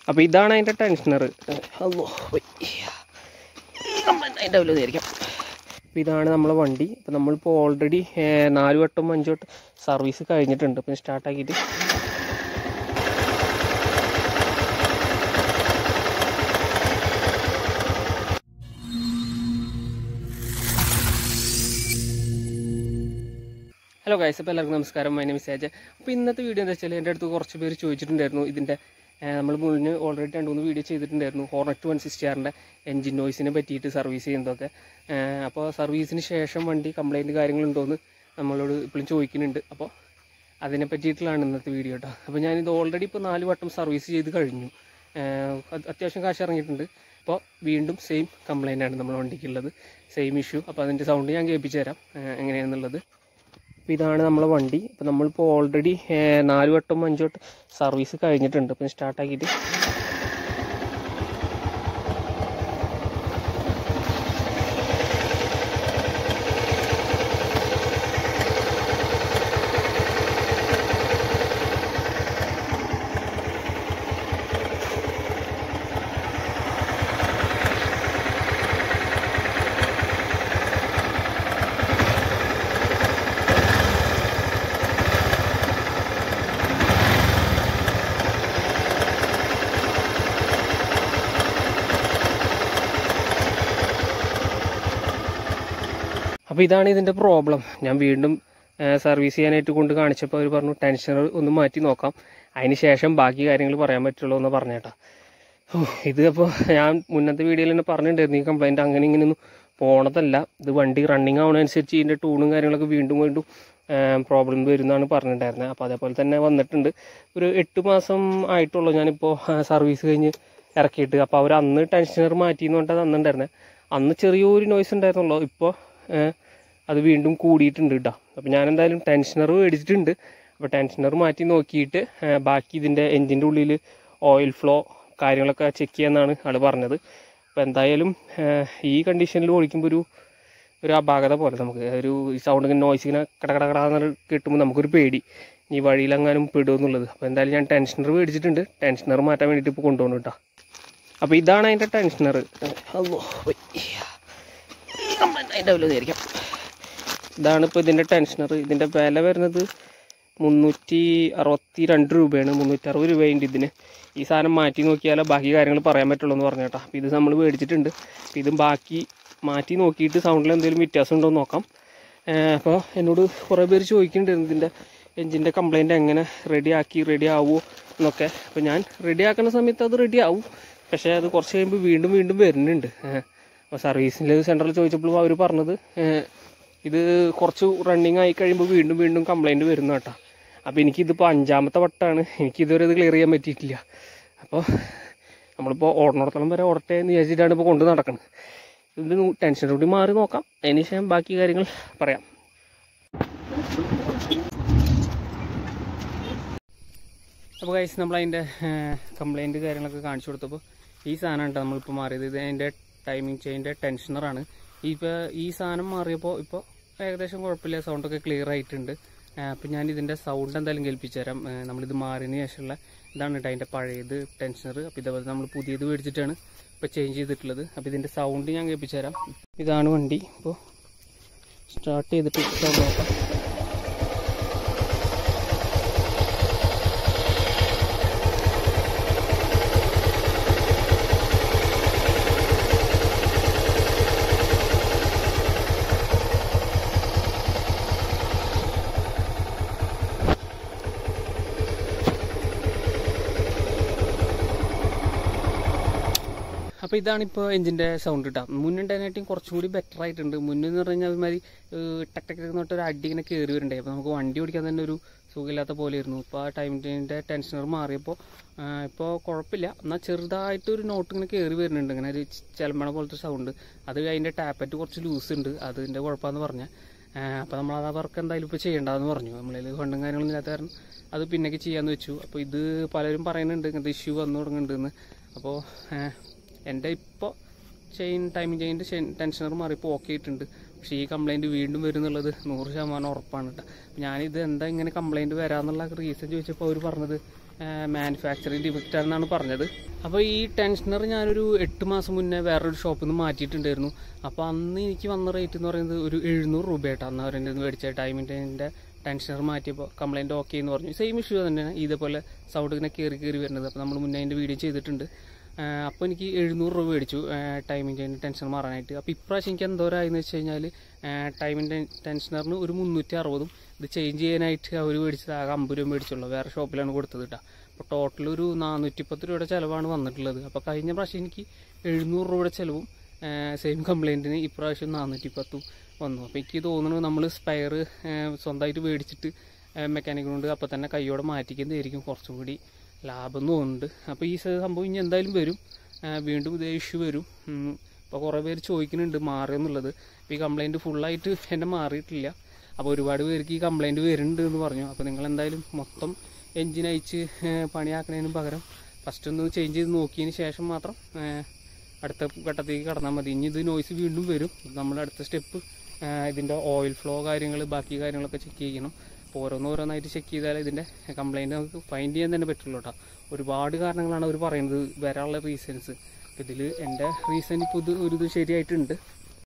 അപ്പോൾ ഇതാണ് അതിൻ്റെ ടെൻഷനർ അല്ലോ അതിൻ്റെ വലുതായിരിക്കാം അപ്പോൾ ഇതാണ് നമ്മളെ വണ്ടി അപ്പോൾ നമ്മളിപ്പോൾ ഓൾറെഡി നാല് വട്ടം അഞ്ച് വട്ടം സർവീസ് കഴിഞ്ഞിട്ടുണ്ട് ഇപ്പം സ്റ്റാർട്ടാക്കിയിട്ട് ഹലോ ഗൈസ് അപ്പോൾ എല്ലാവർക്കും നമസ്കാരം മൈ നെയിം സേജ് അപ്പോൾ ഇന്നത്തെ വീഡിയോ എന്താ വെച്ചാൽ എൻ്റെ അടുത്ത് കുറച്ച് പേര് ചോദിച്ചിട്ടുണ്ടായിരുന്നു ഇതിൻ്റെ നമ്മൾ മുന്നേ ഓൾറെഡി രണ്ട് മൂന്ന് വീഡിയോ ചെയ്തിട്ടുണ്ടായിരുന്നു ഹോർണറ്റ് വൺ സിക്സ്റ്റി ആറിൻ്റെ എൻജിൻ നോയ്സിനെ പറ്റിയിട്ട് സർവീസ് ചെയ്യുന്നതൊക്കെ ഏഹ് അപ്പോൾ സർവീസിന് ശേഷം വണ്ടി കംപ്ലൈൻറ്റ് കാര്യങ്ങളുണ്ടോയെന്ന് നമ്മളോട് ഇപ്പോഴും ചോദിക്കുന്നുണ്ട് അപ്പോൾ അതിനെ പറ്റിയിട്ടുള്ളതാണ് ഇന്നത്തെ വീഡിയോ കേട്ടോ അപ്പോൾ ഞാനിത് ഓൾറെഡി ഇപ്പോൾ നാല് വട്ടം സർവീസ് ചെയ്ത് കഴിഞ്ഞു ഏഹ് അത് അത്യാവശ്യം കാശ് ഇറങ്ങിയിട്ടുണ്ട് അപ്പോൾ വീണ്ടും സെയിം കംപ്ലൈൻ്റ് ആണ് നമ്മുടെ വണ്ടിക്കുള്ളത് സെയിം ഇഷ്യൂ അപ്പോൾ അതിൻ്റെ സൗണ്ട് ഞാൻ കേൾപ്പിച്ചു തരാം ഏഹ് എങ്ങനെയാണെന്നുള്ളത് അപ്പോൾ ഇതാണ് നമ്മളെ വണ്ടി അപ്പോൾ നമ്മളിപ്പോൾ ഓൾറെഡി നാല് വട്ടം അഞ്ച് വട്ടം സർവീസ് കഴിഞ്ഞിട്ടുണ്ട് അപ്പം സ്റ്റാർട്ടാക്കിയിട്ട് അപ്പോൾ ഇതാണ് ഇതിൻ്റെ പ്രോബ്ലം ഞാൻ വീണ്ടും സർവീസ് ചെയ്യാനായിട്ട് കൊണ്ട് കാണിച്ചപ്പോൾ അവർ പറഞ്ഞു ടെൻഷനർ ഒന്ന് മാറ്റി നോക്കാം അതിന് ശേഷം ബാക്കി കാര്യങ്ങൾ പറയാൻ പറ്റുള്ളൂ എന്ന് പറഞ്ഞേട്ടാ ഓ, ഇത് അപ്പോൾ ഞാൻ മുന്നത്തെ വീഡിയോയിൽ തന്നെ പറഞ്ഞിട്ടുണ്ടായിരുന്നു ഈ കംപ്ലൈൻറ്റ് അങ്ങനെ ഇങ്ങനെയൊന്നും പോണതല്ല ഇത് വണ്ടി റണ്ണിങ് ആവുന്നതനുസരിച്ച് ഇതിൻ്റെ ടൂണും കാര്യങ്ങളൊക്കെ വീണ്ടും വീണ്ടും പ്രോബ്ലം വരുന്നതാണ് പറഞ്ഞിട്ടുണ്ടായിരുന്നത് അപ്പോൾ അതേപോലെ തന്നെ വന്നിട്ടുണ്ട് ഒരു എട്ട് മാസം ആയിട്ടുള്ളൂ ഞാനിപ്പോൾ സർവീസ് കഴിഞ്ഞ് ഇറക്കിയിട്ട് അപ്പോൾ അവർ അന്ന് ടെൻഷനർ മാറ്റിയെന്ന് പറഞ്ഞാൽ തന്നിട്ടുണ്ടായിരുന്നത് അന്ന് ചെറിയൊരു നോയ്സ് ഉണ്ടായിരുന്നുള്ളൂ ഇപ്പോൾ അത് വീണ്ടും കൂടിയിട്ടുണ്ട് കേട്ടോ അപ്പോൾ ഞാൻ എന്തായാലും ടെൻഷനർ മേടിച്ചിട്ടുണ്ട് അപ്പോൾ ടെൻഷനർ മാറ്റി നോക്കിയിട്ട് ആ, ബാക്കി ഇതിൻ്റെ എൻജിൻ്റെ ഉള്ളിൽ ഓയിൽ ഫ്ലോ കാര്യങ്ങളൊക്കെ ചെക്ക് ചെയ്യാമെന്നാണ് ആൾ പറഞ്ഞത് അപ്പോൾ എന്തായാലും ആ, ഈ കണ്ടീഷനിൽ ഓടിക്കുമ്പോൾ ഒരു ഒരു അപാകത പോലെ നമുക്ക് ഒരു ഈ സൗണ്ട് ഇങ്ങനെ നോയ്സ് ഇങ്ങനെ കടകടകടാന്ന് കിട്ടുമ്പോൾ നമുക്കൊരു പേടി ഈ വഴിയിലെങ്ങാനും പെടുമെന്നുള്ളത് അപ്പോൾ എന്തായാലും ഞാൻ ടെൻഷനർ മേടിച്ചിട്ടുണ്ട് ടെൻഷനർ മാറ്റാൻ വേണ്ടിയിട്ട് ഇപ്പോൾ കൊണ്ടുപോകണം കേട്ടോ അപ്പോൾ ഇതാണ് അതിൻ്റെ ടെൻഷനർ അല്ലോ അതിൻ്റെ വലുതായിരിക്കാം ഇതാണ് ഇപ്പോൾ ഇതിൻ്റെ ടെൻഷനർ ഇതിൻ്റെ വില വരുന്നത് മുന്നൂറ്റി അറുപത്തി രണ്ട് രൂപയാണ് മുന്നൂറ്റി അറുപത് രൂപയുണ്ട് ഇതിന് ഈ സാധനം മാറ്റി നോക്കിയാലേ ബാക്കി കാര്യങ്ങൾ പറയാൻ പറ്റുള്ളൂ എന്ന് പറഞ്ഞു കേട്ടോ അപ്പോൾ ഇത് നമ്മൾ മേടിച്ചിട്ടുണ്ട് അപ്പോൾ ഇതും ബാക്കി മാറ്റി നോക്കിയിട്ട് സൗണ്ടിൽ എന്തെങ്കിലും വ്യത്യാസം ഉണ്ടോ എന്ന് നോക്കാം ഏഹ് അപ്പോൾ എന്നോട് കുറേ പേര് ചോദിക്കുന്നുണ്ടായിരുന്നു ഇതിൻ്റെ എൻജിൻ്റെ കംപ്ലൈൻറ്റ് എങ്ങനെ റെഡി ആക്കി റെഡി ആവുമോ എന്നൊക്കെ അപ്പോൾ ഞാൻ റെഡി ആക്കുന്ന സമയത്ത് അത് റെഡി ആവും പക്ഷേ അത് കുറച്ച് കഴിയുമ്പോൾ വീണ്ടും വീണ്ടും വരുന്നുണ്ട് ഏഹ് അപ്പോൾ സർവീസിൻ്റെ സെൻറ്ററിൽ ചോദിച്ചപ്പോൾ അവർ പറഞ്ഞത് ഏഹ് ഇത് കുറച്ച് റണ്ണിങ് ആയി കഴിയുമ്പോൾ വീണ്ടും വീണ്ടും കംപ്ലൈൻറ്റ് വരുന്ന കേട്ടോ അപ്പോൾ എനിക്കിതിപ്പോൾ അഞ്ചാമത്തെ വട്ടമാണ് എനിക്കിതുവരെ ഇത് ക്ലിയർ ചെയ്യാൻ പറ്റിയിട്ടില്ല അപ്പോൾ നമ്മളിപ്പോൾ ഓടണോടത്തോളം വരെ ഓടട്ടെ എന്ന് വിചാരിച്ചിട്ടാണ് ഇപ്പോൾ കൊണ്ട് നടക്കുന്നത് ഇതിൻ്റെ ടെൻഷൻ കൂടി മാറി നോക്കാം അതിന് ശേഷം ബാക്കി കാര്യങ്ങൾ പറയാം അപ്പോൾ കഴിച്ച് നമ്മൾ അതിൻ്റെ കംപ്ലൈൻറ്റ് കാര്യങ്ങളൊക്കെ കാണിച്ചു കൊടുത്തപ്പോൾ ഈ സാധനം കേട്ടോ നമ്മളിപ്പോൾ മാറിയത് ഇത് അതിൻ്റെ ടൈമിംഗ് ചെയിൻ്റെ ടെൻഷനറാണ് ഇപ്പോൾ ഈ സാധനം മാറിയപ്പോൾ ഇപ്പോൾ ഏകദേശം കുഴപ്പമില്ല സൗണ്ടൊക്കെ ക്ലിയർ ആയിട്ടുണ്ട് അപ്പം ഞാൻ ഇതിൻ്റെ സൗണ്ട് എന്തായാലും കേൾപ്പിച്ചു തരാം ആ, നമ്മളിത് മാറിയതിന് ശേഷമുള്ള ഇതാണ് കേട്ടോ അതിൻ്റെ പഴയത് ടെൻഷനർ അപ്പോൾ ഇതേപോലെ നമ്മൾ പുതിയത് മേടിച്ചിട്ടാണ് ഇപ്പോൾ ചേഞ്ച് ചെയ്തിട്ടുള്ളത് അപ്പോൾ ഇതിൻ്റെ സൗണ്ട് ഞാൻ കേൾപ്പിച്ചു തരാം ഇതാണ് വണ്ടി ഇപ്പോൾ സ്റ്റാർട്ട് ചെയ്തിട്ട് സൗണ്ട് നോക്കാം അപ്പോൾ ഇതാണ് ഇപ്പോൾ എഞ്ചിൻ്റെ സൗണ്ട് കിട്ടാം മുന്നുണ്ടായതിനായിട്ടും കുറച്ചും കൂടി ബെറ്റർ ആയിട്ടുണ്ട് മുന്നെന്ന് പറഞ്ഞു കഴിഞ്ഞാൽ ഒരുമാതിരി ടക്ക് ടക്ക് എന്നിട്ട് ഒരു അടി ഇങ്ങനെ കയറി വരുന്നുണ്ടായി അപ്പോൾ നമുക്ക് വണ്ടി ഓടിക്കാൻ തന്നെ ഒരു സുഖമില്ലാത്ത പോലെയായിരുന്നു ഇപ്പോൾ ആ ടൈമിൻ്റെ ടെൻഷനർ മാറിയപ്പോൾ ഇപ്പോൾ കുഴപ്പമില്ല എന്നാൽ ചെറുതായിട്ട് ഒരു നോട്ട് ഇങ്ങനെ കയറി വരുന്നുണ്ട് ഇങ്ങനെ ഒരു ചിലമ്പണ പോലത്തെ സൗണ്ട് അത് അതിൻ്റെ ടാപ്പറ്റ് കുറച്ച് ലൂസ് ഉണ്ട് അതിൻ്റെ കുഴപ്പമെന്ന് പറഞ്ഞാൽ അപ്പോൾ നമ്മൾ അത് വർക്ക് എന്തായാലും ഇപ്പോൾ ചെയ്യേണ്ടതെന്ന് പറഞ്ഞു നമ്മളിൽ ഫണ്ടും കാര്യങ്ങളൊന്നും ഇല്ലാത്ത കാരണം അത് പിന്നേക്ക് ചെയ്യാമെന്ന് വെച്ചു അപ്പോൾ ഇത് പലരും പറയുന്നുണ്ട് ഇങ്ങനത്തെ ഇഷ്യൂ വന്നു തുടങ്ങുന്നുണ്ടെന്ന് അപ്പോൾ എൻ്റെ ഇപ്പോൾ ചെയിൻ ടൈമിംഗ് ചെയിൻ്റെ ചെയിൻ ടെൻഷനർ മാറിയപ്പോൾ ഓക്കെ ആയിട്ടുണ്ട് പക്ഷേ ഈ കംപ്ലൈൻറ്റ് വീണ്ടും വരും എന്നുള്ളത് നൂറ് ശതമാനം ഉറപ്പാണ് കേട്ടോ ഞാനിത് എന്താ ഇങ്ങനെ കംപ്ലൈൻറ്റ് വരാമെന്നുള്ള റീസൺ ചോദിച്ചപ്പോൾ അവർ പറഞ്ഞത് മാനുഫാക്ചറിങ് ഡിഫക്റ്റ് ആണെന്നാണ് പറഞ്ഞത് അപ്പോൾ ഈ ടെൻഷനർ ഞാനൊരു എട്ട് മാസം മുന്നേ വേറൊരു ഷോപ്പിൽ നിന്ന് മാറ്റിയിട്ടുണ്ടായിരുന്നു അപ്പോൾ അന്ന് എനിക്ക് വന്ന റേറ്റ് എന്ന് പറയുന്നത് ഒരു എഴുന്നൂറ് രൂപയായിട്ടാണ് അന്ന് അവരുടെ നിന്ന് മേടിച്ച ടൈമിൻ്റെ ടെൻഷനർ മാറ്റിയപ്പോൾ കംപ്ലൈൻറ്റ് ഓക്കെ എന്ന് പറഞ്ഞു സെയിം ഇഷ്യൂ തന്നെയാണ് ഇതേപോലെ സൗണ്ട് ഇങ്ങനെ കയറി കയറി വരുന്നത് അപ്പോൾ നമ്മൾ മുന്നേ അതിൻ്റെ വീഡിയോ ചെയ്തിട്ടുണ്ട് അപ്പോൾ എനിക്ക് എഴുന്നൂറ് രൂപ മേടിച്ചു ടൈമിൻ്റെ ടെൻഷൻ മാറാനായിട്ട് അപ്പോൾ ഇപ്രാവശ്യം എനിക്ക് എന്തോരായെന്ന് വെച്ച് കഴിഞ്ഞാൽ ടൈമിൻ്റെ ടെൻഷനറിന് ഒരു മുന്നൂറ്റി അറുപതും ഇത് ചേഞ്ച് ചെയ്യാനായിട്ട് അവർ മേടിച്ചത് ആകെ അമ്പത് രൂപ മേടിച്ചുള്ളൂ വേറെ ഷോപ്പിലാണ് കൊടുത്തത് കേട്ടോ അപ്പോൾ ടോട്ടൽ ഒരു നാനൂറ്റിപ്പത്ത് രൂപയുടെ ചിലവാണ് വന്നിട്ടുള്ളത് അപ്പോൾ കഴിഞ്ഞ പ്രാവശ്യം എനിക്ക് എഴുന്നൂറ് രൂപയുടെ ചിലവും സെയിം കംപ്ലൈൻറ്റിന് ഇപ്രാവശ്യം നാനൂറ്റിപ്പത്തും വന്നു അപ്പോൾ എനിക്ക് തോന്നുന്നു നമ്മൾ സ്പെയർ സ്വന്തമായിട്ട് മേടിച്ചിട്ട് മെക്കാനിക് കൊണ്ട് അപ്പോൾ തന്നെ കൈയോടെ മാറ്റിക്കുന്നതായിരിക്കും കുറച്ചും കൂടി ലാഭം എന്ന് തോന്നുന്നുണ്ട് അപ്പോൾ ഈ സംഭവം ഇനി എന്തായാലും വരും ആ, വീണ്ടും ഇതേ ഇഷ്യൂ വരും ഇപ്പോൾ കുറേ പേര് ചോദിക്കുന്നുണ്ട് മാറിയെന്നുള്ളത് അപ്പോൾ ഈ കംപ്ലൈൻറ്റ് ഫുള്ളായിട്ട് എൻ്റെ മാറിയിട്ടില്ല അപ്പോൾ ഒരുപാട് പേർക്ക് ഈ കംപ്ലൈൻറ്റ് വരുന്നുണ്ട് എന്ന് പറഞ്ഞു അപ്പോൾ നിങ്ങൾ എന്തായാലും മൊത്തം എൻജിൻ അയച്ച് ആ, പണിയാക്കുന്നതിന് പകരം ഫസ്റ്റ് ഒന്ന് ചേഞ്ച് ചെയ്ത് നോക്കിയതിന് ശേഷം മാത്രം ആ, അടുത്ത ഘട്ടത്തേക്ക് കടന്നാൽ മതി ഇനി ഇത് നോയ്സ് വീണ്ടും വരും നമ്മുടെ അടുത്ത സ്റ്റെപ്പ് ഇതിൻ്റെ ഓയിൽ ഫ്ലോ കാര്യങ്ങൾ ബാക്കി കാര്യങ്ങളൊക്കെ ചെക്ക് ചെയ്യണം അപ്പോൾ ഓരോന്നോരോന്നായിട്ട് ചെക്ക് ചെയ്താലേ ഇതിൻ്റെ കംപ്ലൈൻറ്റ് നമുക്ക് ഫൈൻഡ് ചെയ്യാൻ തന്നെ പറ്റുള്ളൂ കേട്ടോ ഒരുപാട് കാരണങ്ങളാണ് അവർ പറയുന്നത് വരാനുള്ള റീസൺസ് ഇതിൽ എൻ്റെ റീസൺ ഇപ്പോൾ ഇത് ഒരു ഇത് ശരിയായിട്ടുണ്ട്